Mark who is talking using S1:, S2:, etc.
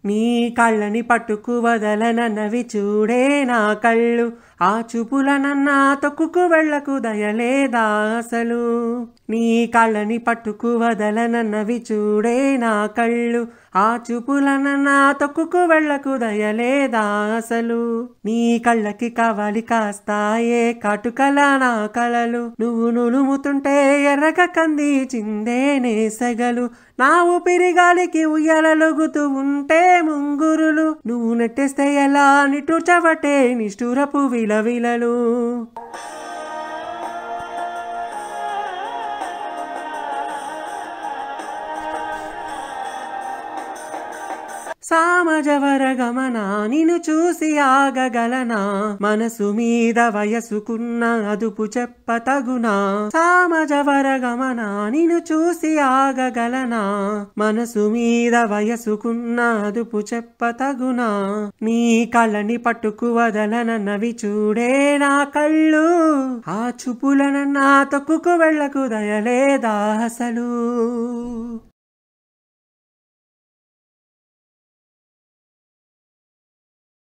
S1: నీ కళ్ళని పట్టుకు వదలనన్నవి చూడే నా కళ్ళు ఆ చూపులనన్నా తొక్కుకు వెళ్ళకు దయలేదా అసలు నీ కళ్ళని పట్టుకు వదలనన్నవి చూడే నా కళ్ళు ఆ చూపులనన్నా తొక్కుకు వెళ్ళకు దయలేదా అసలు నీ కళ్ళకి కావాలి కాస్తాయే కాటుకల నా కలలు నువ్వు నులుముతుంటే ఎర్రక కంది చిందేనే సెగలు నా ఊపిరి గాలికి ఉయ్యాలలుగుతూ ఉంటే ముంగురులు నువ్వు నెట్టేస్తే ఎలా నిట్టూర్చవటే నిష్ఠూరపు విలవిలలు సామజవర గమన నిన్ను చూసి ఆగగలనా మనసు మీద వయసుకున్న అదుపు చెప్పతగునా సామజవర గమన నిన్ను చూసి ఆగగలనా మనసు మీద వయసుకున్న అదుపు చెప్పతగునా నీ కళ్ళని పట్టుకు వదలనన్నవి చూడే నా కళ్ళు ఆ చూపులనన్నా తొక్కుకు వెళ్ళకు దయలేదా అసలు